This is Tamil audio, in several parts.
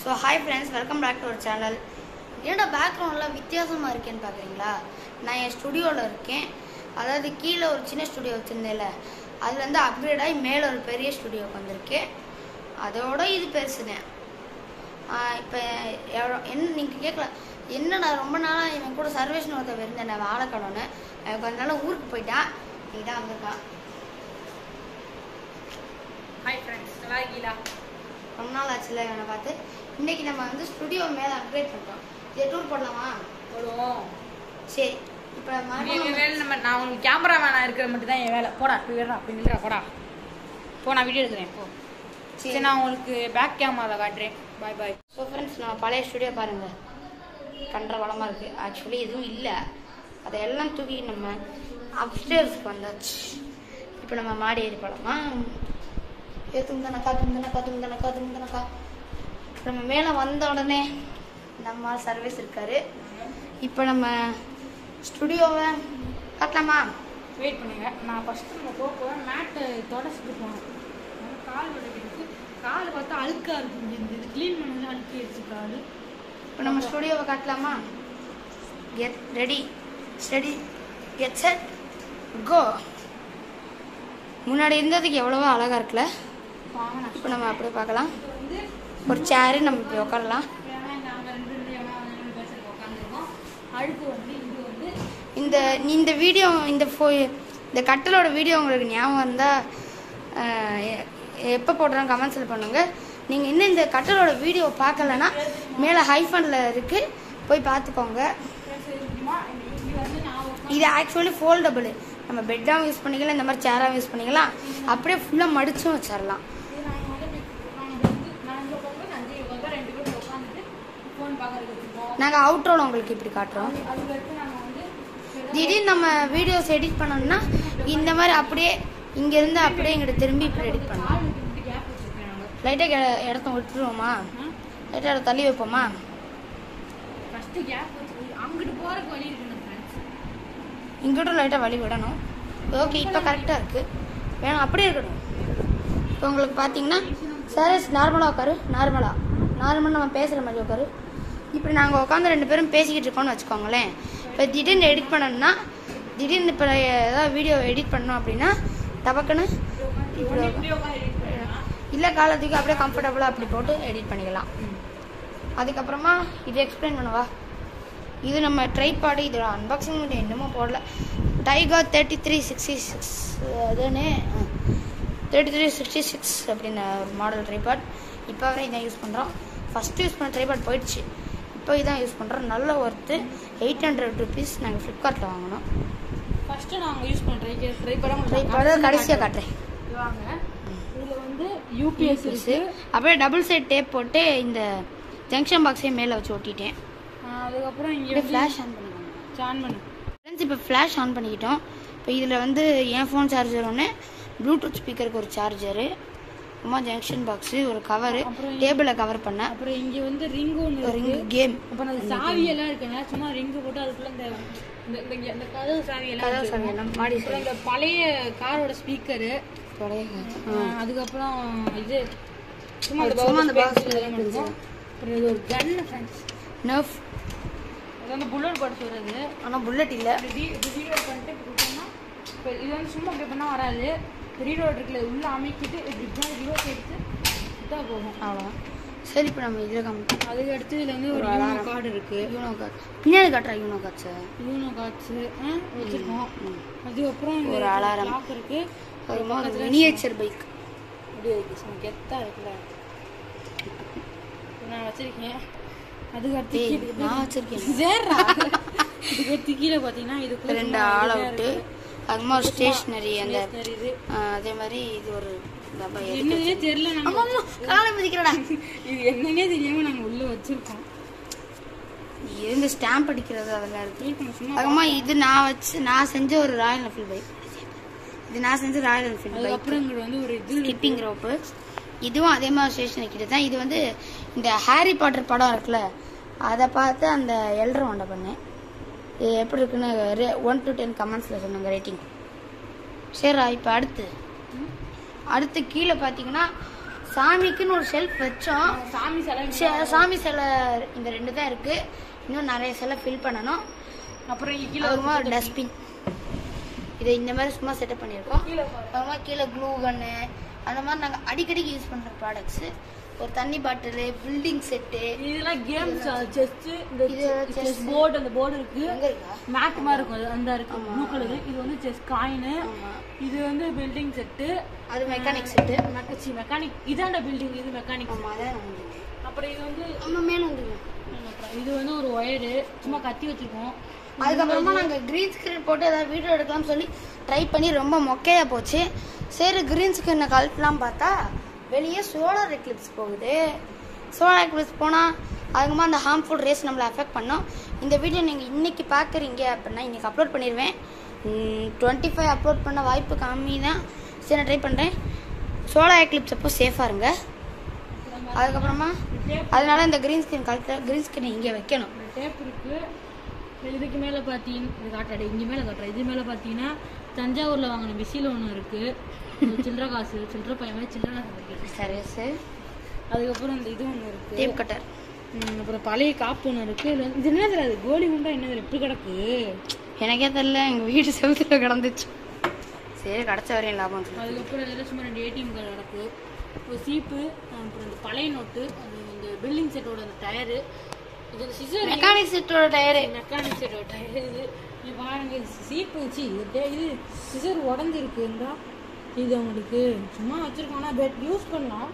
So hi friends welcome back to our channel என்னோட பேக்ரவுண்ட்லாம் வித்தியாசமாக இருக்கேன்னு பார்க்குறீங்களா நான் என் ஸ்டுடியோவில் இருக்கேன் அதாவது கீழே ஒரு சின்ன ஸ்டுடியோ வச்சுருந்தேன்ல அதுலேருந்து அப்கிரேட் ஆகி மேலே ஒரு பெரிய ஸ்டுடியோக்கு வந்திருக்கேன் அதோட இது பெருசுதான் இப்போ எவ்வளோ என்ன நீங்கள் கேட்கலாம் என்ன நான் ரொம்ப நாளாக இவன் கூட சர்வேஷன் ஒருத்தர் இருந்தேன் நான் வாழைக்கடவுன்னு அவன் கொஞ்ச நாள் ஊருக்கு போயிட்டான் இதான் வந்திருக்கான் ஹாய் ஃப்ரெண்ட்ஸ் நல்லா இருக்கீங்களா ரொம்ப நாள் ஆச்சுல இவனை பார்த்து இன்னைக்கு நம்ம வந்து ஸ்டுடியோ மேலே அப்கிரேட் பண்ணிட்டோம் இதை டூர் போடலாமா போடுவோம் சரி இப்போ என் மறுபடியும் வேலை நம்ம நான் உங்களுக்கு கேமரா மேனாக இருக்கிற மட்டும் தான் என் வேலை போடா இப்படி வேறா அப்படி நில்றா போடா போ நான் வீடியோ எடுக்கிறேன் போ சரி நான் உங்களுக்கு பேக் கேமராவில் காட்டுறேன் பாய் பாய் ஸோ ஃப்ரெண்ட்ஸ் நம்ம பழைய ஸ்டுடியோ பாருங்க கன்ற வளமாக இருக்குது ஆக்சுவலி எதுவும் இல்லை அதையெல்லாம் தூக்கி நம்ம அப்ஸ்டேர்ஸ்க்கு வந்தாச்சு இப்போ நம்ம மாடி ஏறி போகலாமா ஏற்றும் தானக்கா தும் தானக்கா தும் தானக்கா தும் தானக்கா நம்ம மேலே வந்த உடனே நம்ம சர்வீஸ் இருக்காரு இப்போ நம்ம ஸ்டுடியோவை காட்டலாமா வெயிட் பண்ணுங்க நான் ஃபஸ்ட்டு நம்ம போக போக மேட்டை தொடச்சிட்டு போனோம் நம்ம கால் வலிக்கு கால் பார்த்தா அழுக்கா இருக்கு இங்க இந்த இது க்ளீன் பண்ணது அழுக்கிடுச்சு கால் இப்போ நம்ம ஸ்டுடியோவை காட்டலாமா get ready steady get set go முன்னாடி இருந்ததுக்கு எவ்வளவோ அழகா இருக்குல்ல வாங்க நான் இப்போ நம்ம அப்படியே பார்க்கலாம் இப்போ வந்து ஒரு சேரு நம்ம இப்படி உட்காரலாம் வேணா நாங்கள் ரெண்டு ரெண்டு வேணா ரெண்டு பேசுறது உட்காந்துருக்கோம் அழுக்கு வந்து இது வந்து இந்த இந்த வீடியோ இந்த ஃபோ இந்த கட்டலோட வீடியோ உங்களுக்கு ஞாபகம் இருந்தால் எப்போ போடுறோம் கமெண்ட்ஸில் பண்ணுங்க நீங்கள் இன்னும் இந்த கட்டலோட வீடியோ பார்க்கலன்னா மேலே ஹைஃபனில் இருக்குது போய் பார்த்துக்கோங்க தெரியுமா இது வந்து நான் உட்காந்து இது ஆக்சுவலி ஃபோல்டபுள் நம்ம பெட்டாகவும் யூஸ் பண்ணிக்கலாம் இந்த மாதிரி சேராகவும் யூஸ் பண்ணிக்கலாம் அப்படியே ஃபுல்லாக மடிச்சும் வச்சிடலாம் இது நாங்கள் வந்து நாங்கள் வந்து நான் இங்கே உட்காந்து நான் அஞ்சு உட்காந்து ரெண்டு பேரும் உட்காந்துட்டு ஃபோன் பார்க்கறதுக்கு வச்சுருக்கோம் நாங்கள் அவுட்ரோல உங்களுக்கு இப்படி காட்டுறோம் அதுக்கடுத்து நாங்கள் வந்து திடீர்னு நம்ம வீடியோஸ் எடிட் பண்ணோம்னா இந்த மாதிரி அப்படியே இங்கேருந்து அப்படியே இங்கிட்ட திரும்பி இப்படி எடிட் பண்ணலாம் கால் விட்டு கேப் வச்சுருக்கேன் நாங்கள் லைட்டாக இடத்த விட்டுருவோமா லைட்டாக தள்ளி வைப்போமா ஃபஸ்ட்டு கேப் வச்சு அங்கிட்டு போகிறக்கு வழி இருக்குன்னு ஃப்ரெண்ட்ஸ் இங்கிட்டும் லைட்டாக வழி விடணும் ஓகே இப்போ கரெக்டாக இருக்குது வேணும் அப்படியே இருக்கணும் இப்போ உங்களுக்கு பார்த்தீங்கன்னா சரஸ் நார்மலாக உட்காரு நார்மலாக நார்மலாக நம்ம பேசுகிற மாதிரி உட்காரு இப்படி நாங்கள் உட்காந்து ரெண்டு பேரும் பேசிக்கிட்டு இருக்கோம்னு வச்சுக்கோங்களேன் இப்போ திடீர்னு எடிட் பண்ணணும்னா திடீர்னு இப்போ ஏதாவது வீடியோ எடிட் பண்ணோம் அப்படின்னா டபக்குன்னு இப்படி உட்கா- இப்படி உட்காந்து edit பண்ணலாம். இல்லை காலத்துக்கு அப்படியே கம்ஃபர்டபுளாக அப்படி போட்டு எடிட் பண்ணிக்கலாம் அதுக்கப்புறமா இது எக்ஸ்பிளைன் பண்ணவா இது நம்ம ட்ரைபாடு இது அன்பாக்சிங் என்னமோ போடல டைகா தேர்ட்டி த்ரீ சிக்ஸ்டி சிக்ஸ் அதுன்னு தேர்ட்டி த்ரீ சிக்ஸ்டி சிக்ஸ் அப்படின்னு ஒரு மாடல் ட்ரைபாட் இப்போ வரை இதான் யூஸ் பண்ணுறோம் ஃபஸ்ட்டு யூஸ் பண்ண ட்ரைபாட் போயிடுச்சு இப்போ இதான் யூஸ் பண்ணுறோம் நல்ல ஒர்த்து எயிட் ஹண்ட்ரட் ருபீஸ் நாங்கள் ஃப்ளிப்கார்ட்டில் வாங்கினோம் ஃபஸ்ட்டு நாங்கள் யூஸ் பண்ணுற ட்ரை ட்ரை படம் ட்ரைபாடு கடைசியாக காட்டுறேன் வாங்க இதில் வந்து யூபிஎஸ் இருக்கு அப்படியே டபுள் சைட் டேப் போட்டு இந்த ஜங்ஷன் பாக்ஸையும் மேலே வச்சு ஒட்டிட்டேன் அதுக்கப்புறம் இங்கே அப்படியே ஃப்ளாஷ் ஆன் பண்ணிக்கோங்க ஆன் பண்ணு ஃப்ரெண்ட்ஸ் இப்போ ஃப்ளாஷ் ஆன் பண்ணிக்கிட்டோம் இப்போ இதில் வந்து என் ஃபோன் சார்ஜர் ஒன்று ப்ளூடூத் ஸ்பீக்கருக்கு ஒரு சார்ஜரு அம்மா ஜங்ஷன் பாக்ஸு ஒரு கவரு அப்புறம் டேபிளை கவர் பண்ணேன் அப்புறம் இங்கே வந்து ரிங் ஒன்று ஒரு இருக்கு கேம் அப்புறம் அந்த சாவி எல்லாம் இருக்குங்க சும்மா ரிங்கு போட்டு அதுக்குள்ள இந்த இந்த இந்த இங்க- இந்த கதவு சாவி எல்லாம் கதவு இருக்கு. சாவி எல்லாம் மாடி அப்புறம் இந்த பழைய காரோட ஸ்பீக்கரு சாவி அதுக்கப்புறம் இது சும்மா அந்த சும்மா அந்த box box இதெல்லாம் இருக்கும் அப்புறம் இது ஒரு கன்னு ஃப்ரெண்ட்ஸ் நர்ஃப் இது வந்து புல்லட் போட சொல்றது ஆனால் புல்லட் இல்லை இப்படி ரீலோட் பண்ணிட்டு இப்படி கொடுத்தோம்னா இப்போ இது வந்து சும்மா இப்படி பண்ணால் வராது ரீலோட் இருக்குல்ல உள்ள அமைக்கிட்டு இப்படி இப்படி ரிவர்ஸ் எடுத்து சுத்தா போகும் அவ்வளோதான் சரி இப்போ நம்ம இதில் காமிப்போம் அதுக்கு அடுத்து இதில் வந்து ஒரு யூனோ கார்டு இருக்கு யூனோ கார்டு பின்னாடி காட்டுறா யூனோ கார்ட்ஸை யூனோ கார்ட்ஸு வச்சுருக்கோம் அதுக்கப்புறம் இந்த ஒரு alarm. லாக் இருக்கு ஒரு மாதிரி மினியேச்சர் பைக் அப்படியே இருக்கு சும்மா கெத்தா இருக்குல்ல இது நான் வச்சிருக்கேன் அதுக்கு அடுத்து ஏய் கீழே நான் வச்சிருக்கேன் சேர்றா இதுக்கு அடுத்து கீழே பார்த்தீங்கன்னா இதுக்குள்ள ரெண்டு ஆள் அவுட்டு அது மாதிரி ஸ்டேஷ்னரி அந்த stationery இது ஆ, அதே மாதிரி இது ஒரு டப்பா எதுக்கு என்னன்னே தெரியல நாங்க ஆமா ஆமா காலை மிதிக்கிறடா இது என்னன்னே தெரியாம நாங்க உள்ள வச்சிருக்கோம் இருந்து ஸ்டாம்ப் அடிக்கிறது அதெல்லாம் இருக்கு வெயிட் பண்ண சும்மா அதுக்கப்புறமா இது நான் வச்சு நான் செஞ்ச ஒரு ராயல் என்ஃபீல்ட் பைக் இது நான் செஞ்ச ராயல் என்ஃபீல்ட் பைக் அதுக்கப்புறம் இங்க வந்து ஒரு இது ஸ்கிப்பிங் ரோப்பு இதுவும் அதே மாதிரி ஸ்டேஷன் கிட்ட தான் இது வந்து இந்த ஹாரி பாட்டர் படம் இருக்குல்ல அதை பார்த்து அந்த எல்டர் ஒன்றை பண்ணேன் இது எப்படி இருக்குன்னு ஒன் டு டென் கமெண்ட்ஸில் சொன்னாங்க ரேட்டிங் சரிடா இப்போ அடுத்து அடுத்து கீழே பார்த்தீங்கன்னா சாமிக்குன்னு ஒரு ஷெல்ஃப் வச்சோம் சாமி சிலை சே- சாமி சிலை இந்த ரெண்டு தான் இருக்கு இன்னும் நிறைய சிலை ஃபில் பண்ணணும் அப்புறம் இங்க கீழே அப்புறமா டஸ்ட்பின் இதை இந்த மாதிரி சும்மா செட்டப் பண்ணியிருக்கோம் கீழே பாரு. அப்புறமா கீழே க்ளூ கன்னு அந்த மாதிரி நாங்கள் அடிக்கடிக்கு யூஸ் பண்ணுற ப்ராடக்ட்ஸு ஒரு தண்ணி பாட்டிலு பில்டிங் செட்டு இதெல்லாம் கேம்ஸ் செஸ் இந்த இது செஸ் chess. போர்டு அந்த போர்டு இருக்கு எங்கே இருக்கா மேட் மாதிரி இருக்கும் அது அந்த இருக்கு ப்ளூ கலர் இது வந்து செஸ் காயின் ஆமாம் இது வந்து பில்டிங் செட்டு அது மெக்கானிக் செட்டு மெக்கச்சி மெக்கானிக் இதாண்ட பில்டிங் இது மெக்கானிக் ஆமாம் அதான் நான் வந்துருக்கேன் அப்புறம் இது வந்து ஆமாம் மேலே வந்துருங்க அப்புறம் இது வந்து ஒரு ஒயரு சும்மா கத்தி வச்சிருக்கோம் அதுக்கப்புறமா நாங்கள் க்ரீன் ஸ்க்ரீன் போட்டு ஏதாவது வீடியோ எடுக்கலாம்னு சொல்லி ட்ரை பண்ணி ரொம்ப மொக்கையாக போச்சு சரி க்ரீன் ஸ்க்ரீனை கழட்டலாம் பார்த்தா வெளியே சோலார் எக்லிப்ஸ் போகுது சோலார் எக்லிப்ஸ் போனால் அதுக்கப்புறமா அந்த ஹார்ம்ஃபுல் ரேஸ் நம்மளை அஃபெக்ட் பண்ணோம் இந்த வீடியோ நீங்கள் இன்னைக்கு பார்க்குறீங்க அப்படின்னா இன்றைக்கி அப்லோட் பண்ணிடுவேன் டுவெண்ட்டி ஃபைவ் அப்லோட் பண்ண வாய்ப்பு கம்மி தான் சரி நான் ட்ரை பண்ணுறேன் சோலார் எக்லிப்ஸ் அப்போ சேஃபாக இருங்க அதுக்கப்புறமா அதனால இந்த க்ரீன் ஸ்க்ரீன் கழட்ட க்ரீன் ஸ்க்ரீனை இங்கே வைக்கணும் டேப் இருக்கு இதுக்கு மேலே பார்த்தீங்கன்னா இது காட்டாடு இங்கே மேலே காட்டுறேன் இது மேலே பார்த்தீங்கன்னா தஞ்சாவூரில் வாங்கின விசில் ஒன்று இருக்கு இது சில்லற காசு சில்லற பையன் மாதிரி சில்லற காசு இருக்கு சர்வீஸு அதுக்கப்புறம் இந்த இது ஒன்று இருக்கு டேப் கட்டர் ம், அப்புறம் பழைய காப்பு ஒன்று இருக்கு இதுல வந்து- இது என்ன தெரியாது கோலி குண்டா என்ன தெரியாது எப்படி கிடக்கு எனக்கே தெரியல எங்கள் வீட்டு செவுத்துல கிடந்துச்சு சரி கிடச்ச வரையும் லாபம் சொல்லு. அதுக்கப்புறம் இதில் சும்மா ரெண்டு ஏடிஎம் கார்டு கிடக்கு ஒரு சீப்பு அப்புறம் இந்த பழைய நோட்டு அது இந்த பில்டிங் செட்டோட அந்த டயரு இது சிசர் மெக்கானிக் செட்டோட டயரு மெக்கானிக் செட்டோட டயர் இது இது பாருங்க சீப்பு வச்சு இது டே- இது சிசர் உடஞ்சிருக்குன்றா இது அவங்களுக்கு சும்மா வச்சிருக்கோம் ஆனால் பெட் யூஸ் பண்ணலாம்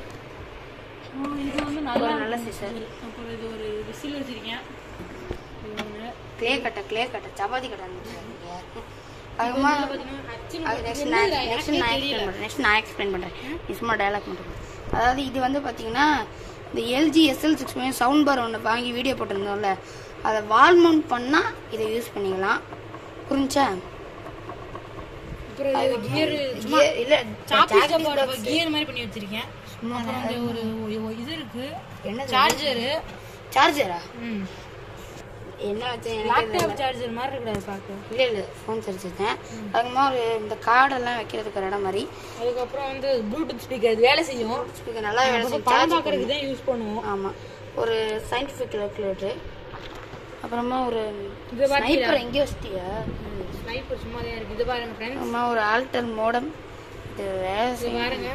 ஆ, இது வந்து நல்லா ஒரு நல்ல இருக்கும். scissor. அப்புறம் இது ஒரு விசில் வச்சிருக்கேன் இது ஒன்று க்ளே கட்டை க்ளே கட்டை சப்பாத்தி கட்டை இருந்துச்சு அதுக்கப்புறமா அது நெக்ஸ்ட் நான் நெக்ஸ்ட் நான் எக்ஸ்பிளைன் பண்ணுறேன் நெக்ஸ்ட் நான் எக்ஸ்பிளைன் பண்ணுறேன் நீ சும்மா டைலாக் மட்டும் போடு. அதாவது இது வந்து பார்த்தீங்கன்னா இந்த LG SL six sound bar ஒன்று வாங்கி வீடியோ போட்டிருந்தோம்ல அதை வால் மவுண்ட் பண்ணால் இதை யூஸ் பண்ணிக்கலாம் புரிஞ்சா அப்புறம் இது கியர் சும்மா Gear- இல்ல சாப்பி jack டப்பாவோட box. கியர் மாதிரி பண்ணி வச்சிருக்கேன் சும்மா அப்புறம் இந்த ஒரு ஒரு இது இருக்கு என்னது? சார்ஜரு சார்ஜரா ம் என்ன வச்சு எனக்கு லேப்டாப் சார்ஜர் மாதிரி இருக்கிறது பார்க்க இல்லை இல்லை ஃபோன் வச்சுருக்கேன் அதுக்கப்புறமா ஒரு இந்த கார்டெல்லாம் வைக்கிறதுக்கு ஒரு இடம் மாதிரி அதுக்கப்புறம் வந்து ப்ளூடூத் ஸ்பீக்கர் இது வேலை செய்யும் ஸ்பீக்கர் நல்லா வேலை அப்புறம் செய்யும் படம் சார்ஜ் பார்க்கறதுக்கு தான் யூஸ் பண்ணுவோம் ஆமாம் ஒரு சயின்டிஃபிக் கேல்குலேட்டர் அப்புறமா ஒரு இது பாத்தீங்களா? ஸ்னைப்பர் எங்கேயோ வச்சிட்டியா ஸ்னைப்பர் சும்மா தான் இருக்கு இது பாருங்க ஃப்ரெண்ட்ஸ் அப்புறமா ஒரு ஆல்டர் மோடம் இது வேலை இது செய்யும் பாருங்க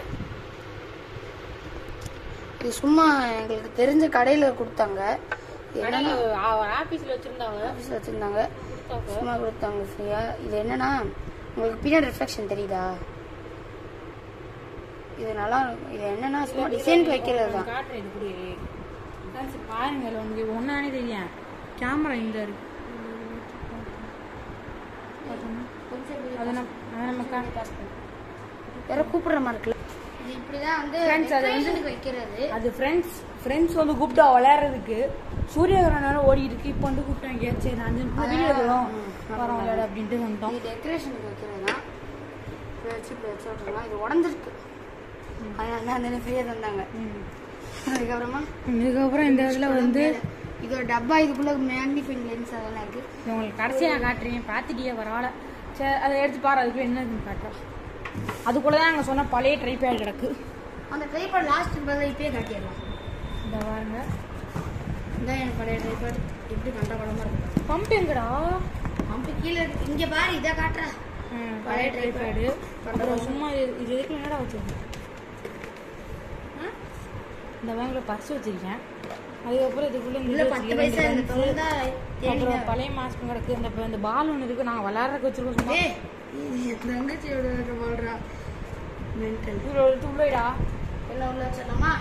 இது சும்மா எங்களுக்கு தெரிஞ்ச கடையில் கொடுத்தாங்க இது கடையில ஒரு ஆபீஸ்ல வச்சிருந்தாங்க ஆஃபீஸ் வச்சுருந்தாங்க கொடுத்தாங்க. சும்மா கொடுத்தாங்க ஃப்ரீயாக இது என்னன்னா உங்களுக்கு பின்னாடி ரிஃப்ளெக்ஷன் தெரியுதா இது நல்லா இருக்கும் இது என்னன்னா சும்மா டிசைனுக்கு வைக்கிறது தான் காட்டுறேன் இது கூட ஃப்ரெண்ட்ஸ் பாருங்க இதுல உங்களுக்கு ஒன்னானே தெரியும் கேமரா இந்த இருக்கு பார்த்தோம்னா, அதை நம்ம அதை நம்ம கா- யாரோ கூப்பிடுற மாதிரி இருக்குல்ல இது இப்படிதான் வந்து Friends, அது வந்து- decorationக்கு வைக்கிறது அது ஃப்ரெண்ட்ஸ் ஃப்ரெண்ட்ஸ் வந்து கூப்பிட்டா விளையாடுறதுக்கு சூரிய கிரகணம் ஓடி இருக்கு இப்போ வந்து கூப்பிட்டாங்க சரி நான் அஞ்சு நிமிஷம் வீடியோ எடுக்கிறோம் வரோம் விளையாட அப்படின்ட்டு வந்துட்டோம் இது டெக்கரேஷனுக்கு வைக்கிறது தான் இப்படி வச்சு இப்படி வச்சு விட்ருலாம் இது உடஞ்சிருக்கு அதனால தான் அந்த ஃப்ரீயாக தந்தாங்க அதுக்கப்புறமா இதுக்கப்புறம் இந்த இதில் வந்து இது ஒரு டப்பா இதுக்குள்ள மேக்னிஃபைங் லென்ஸ் அதெல்லாம் இருக்கு இது உங்களுக்கு கடைசியாக நான் காட்டுறேன் பார்த்துட்டியே பரவாயில்ல சரி அதை எடுத்து பாரு அதுக்குள்ள என்ன இருக்குன்னு காட்டுறேன் அதுக்குள்ள தான் நாங்கள் சொன்ன பழைய ட்ரைபேட் கிடக்கு அந்த ட்ரைபாட் லாஸ்ட் பதில் இப்பயே காட்டிடலாம் இந்த பாருங்க இதான் எனக்கு பழைய ட்ரைபாட் எப்படி கண்ட படமா இருக்கு பம்ப் எங்கடா பம்பு கீழே இருக்கு இங்க பாரு இதை காட்டுறா பழைய ட்ரைபேடு அப்புறம் சும்மா இது இது எதுக்கு என்னடா வச்சிருக்கேன் இந்த பேங்கில் பர்ஸ் வச்சிருக்கேன் அதுக்கப்புறம் இதுக்குள்ள இந்த உள்ள இது பத்து வச்சிருக்கேன், பைசா இந்த இந்த pencil. தொழில் தான் அப்புறம் பழைய மாஸ்க் கிடக்கு இந்த இந்த பால் ஒன்று இருக்கு நாங்கள் விளையாடுறதுக்கு வச்சிருக்கோம் சும்மா ஏய் இது என் தங்கச்சியோட வாழ்றா மென்டல் இவ்வளோ எடுத்து உள்ளடா எல்லாம் உள்ள வச்சிடலாமா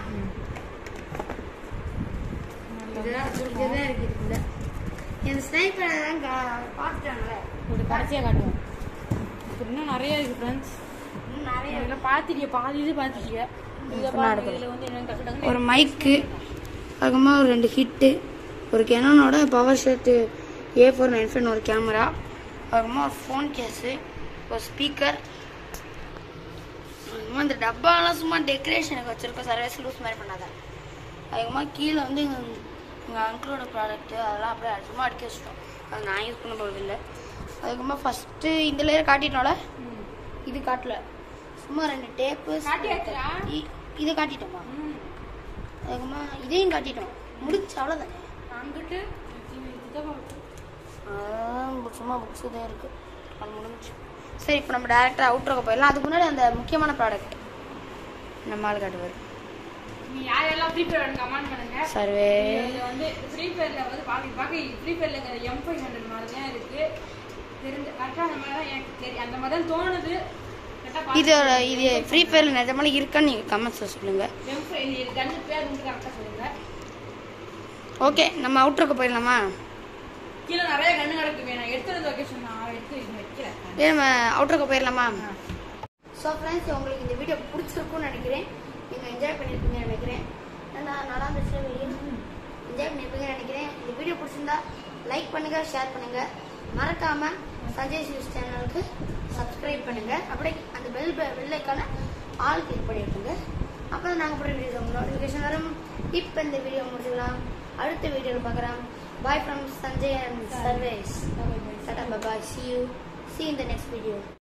இதுதான் இதுதான் இருக்கு இதுக்குள்ள இந்த ஸ்னைப்பர் தான் கா- பார்த்துட்டாங்களே ஒரு கடைசியாக காட்டுவோம் அப்புறம் இன்னும் நிறைய இருக்கு ஃப்ரெண்ட்ஸ் இன்னும் நிறைய இதெல்லாம் பார்த்துட்டிய பாதி இது பார்த்துட்டிய இதில் பாருங்க இதில் வந்து என்ன டக்கு டக்குன்னு ஒரு மைக்கு அதுக்கப்புறமா ஒரு ரெண்டு ஹிட்டு ஒரு கெனானோட power shot A four nine five ஒரு கேமரா அதுக்கப்புறமா ஒரு ஃபோன் கேஸு ஒரு ஸ்பீக்கர் அதுக்கப்புறமா இந்த டப்பாலாம் சும்மா டெக்கரேஷனுக்கு வச்சுருக்கோம் சர்வீஸ் லூஸ் மாதிரி பண்ணாத அதுக்கப்புறமா கீழே வந்து எங்கள் எங்கள் அங்கிளோட ப்ராடக்ட்டு அதெல்லாம் அப்படியே சும்மா அடிக்க வச்சிட்டோம் அது நான் யூஸ் பண்ண போகிறது இல்லை அதுக்கப்புறமா ஃபஸ்ட்டு இந்த லேயர் காட்டிட்டோம்ல இது காட்டல சும்மா ரெண்டு டேப்பு காட்டியாச்சா? இதை காட்டிட்டோமா ம். அதுக்கப்புறமா இதையும் காட்டிட்டோம் முடிஞ்சு அவ்வளோதானே அங்கிட்டு இதுதான் பார்க்கணும். அதான் சும்மா புக்ஸ் தான் இருக்கு அது முடிஞ்சு சரி இப்போ நம்ம டேரெக்டாக அவுட்ரோக்கு போயிடலாம் அதுக்கு முன்னாடி அந்த முக்கியமான ப்ராடக்ட் நம்ம ஆள் காட்டுவார் நீங்க யார் யாரெல்லாம் ஃப்ரீ ஃபயர் கமெண்ட் பண்ணுங்க சர்வே இதுல வந்து ஃப்ரீ ஃபயர்ல வந்து பாக்க பாக்க ஃப்ரீ ஃபயர்ல இருக்கிற எம் ஃபைவ் ஹண்ட்ரட் மாதிரி தான் இருக்கு தெரிஞ்ச கரெக்டாக அந்த மாதிரி தான் எனக்கு தெரியும் அந்த மாதிரி தான் தோணுது கரெக்டாக இதோட இது ஃப்ரீ ஃபயர் நிஜமால இருக்கான்னு நீங்கள் கமெண்ட்ஸில் சொல்லுங்கள் எம் ஃபைவ் கண்ணு பேர் வந்து கரெக்டாக சொல்லுங்க ஓகே நம்ம அவுட்ரோக்கு போயிடலாமா கீழே நிறைய கண்ணு கிடக்கு நான் எடுத்து லொக்கேஷன் நான் எடுத்து இது வைக்கிறேன் இதே நம்ம அவுட்ரோக்கு போயிடலாமா ஸோ ஃப்ரெண்ட்ஸ் உங்களுக்கு இந்த வீடியோ பிடிச்சிருக்கும்னு நினைக்கிறேன் நீங்கள் என்ஜாய் பண்ணியிருப்பீங்கன்னு நினைக்கிறேன் நான் நல்லா இருந்துச்சு வீடியோ என்ஜாய் பண்ணியிருப்பீங்கன்னு நினைக்கிறேன் இந்த வீடியோ பிடிச்சிருந்தா லைக் பண்ணுங்கள் ஷேர் பண்ணுங்கள் மறக்காமல் சஞ்சய் நியூஸ் சேனலுக்கு சப்ஸ்கிரைப் பண்ணுங்கள் அப்படியே அந்த பெல் பெல்லைக்கான ஆல் கிளிக் பண்ணியிருக்குங்க அப்போ தான் நாங்கள் போகிற வீடியோஸ் உங்களுக்கு நோட்டிஃபிகேஷன் வரும் இப்போ இந்த வீடியோ முடிச்சுக்கலாம் அடுத்த வீடியோவில் பார்க்குறோம் bye from Sanjay and Sarvesh டாடா bye see you see in the next video